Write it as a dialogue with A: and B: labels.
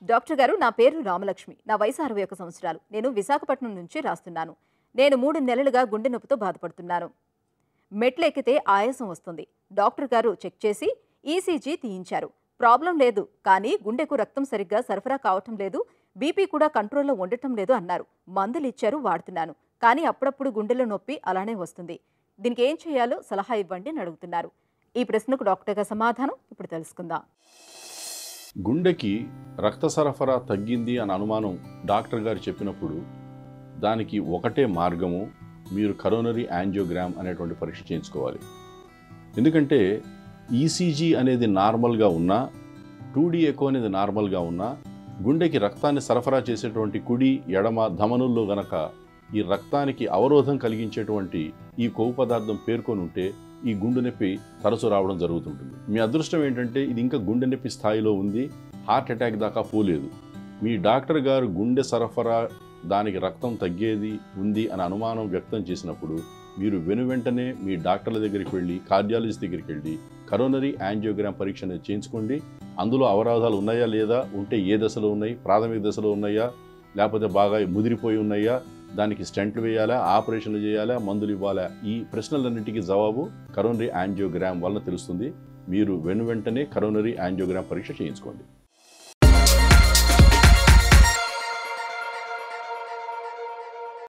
A: doctor గారు నా పేరు రామలక్ష్మి నా వయసు అరవై ఒక సంవత్సరాలు నేను విశాఖపట్నం నుంచి రాస్తున్నాను నేను మూడు నెలలుగా గుండె నొప్పితో బాధపడుతున్నాను మెట్లు ఎక్కితే ఆయాసం వస్తుంది డాక్టర్ గారు చెక్ చేసి ఈసీజీ తీయించారు ప్రాబ్లం లేదు కానీ గుండెకు రక్తం సరిగ్గా సరఫరా కావటం లేదు బీపీ కూడా కంట్రోల్లో ఉండటం లేదు అన్నారు మందులు ఇచ్చారు వాడుతున్నాను కానీ అప్పుడప్పుడు గుండెలో నొప్పి అలానే వస్తుంది దీనికి ఏం చేయాలో సలహా ఇవ్వండి అని అడుగుతున్నారు ఈ ప్రశ్నకు డాక్టర్ గారి సమాధానం ఇప్పుడు తెలుసుకుందాం
B: గుండెకి రక్త సరఫరా తగ్గింది అని అనుమానం డాక్టర్ గారు చెప్పినప్పుడు దానికి ఒకటే మార్గము మీరు కరోనరీ యాంజియోగ్రామ్ అనేటువంటి పరీక్ష చేయించుకోవాలి ఎందుకంటే ఈసీజీ అనేది నార్మల్గా ఉన్నా టూ డీ ఎకో అనేది నార్మల్గా ఉన్నా గుండెకి రక్తాన్ని సరఫరా చేసేటువంటి కుడి ఎడమ ధమనుల్లో గనక ఈ రక్తానికి అవరోధం కలిగించేటువంటి ఈ కొవ్వు పదార్థం పేర్కొని ఉంటే ఈ గుండె నొప్పి తరచు రావడం జరుగుతుంటుంది మీ అదృష్టం ఏంటంటే ఇది ఇంకా గుండె నొప్పి స్థాయిలో ఉంది హార్ట్ అటాక్ దాకా పోలేదు మీ డాక్టర్ గారు గుండె సరఫరా దానికి రక్తం తగ్గేది ఉంది అని అనుమానం వ్యక్తం చేసినప్పుడు మీరు వెను వెంటనే మీ డాక్టర్ల దగ్గరికి వెళ్ళి కార్డియాలజిస్ట్ దగ్గరికి వెళ్ళి కరోనరీ యాంజియోగ్రామ్ పరీక్ష అనేది చేయించుకోండి అందులో అవరోధాలు ఉన్నాయా లేదా ఉంటే ఏ దశలో ఉన్నాయి ప్రాథమిక దశలో ఉన్నాయా లేకపోతే బాగా ముదిరిపోయి ఉన్నాయా దానికి స్టెంట్లు వేయాలా ఆపరేషన్లు చేయాలా మందులు ఇవ్వాలా ఈ ప్రశ్నలన్నింటికీ జవాబు కరోనరీ యాంజియోగ్రామ్ వల్ల తెలుస్తుంది మీరు వెను వెంటనే కరోనరీ యాంజియోగ్రామ్ పరీక్ష చేయించుకోండి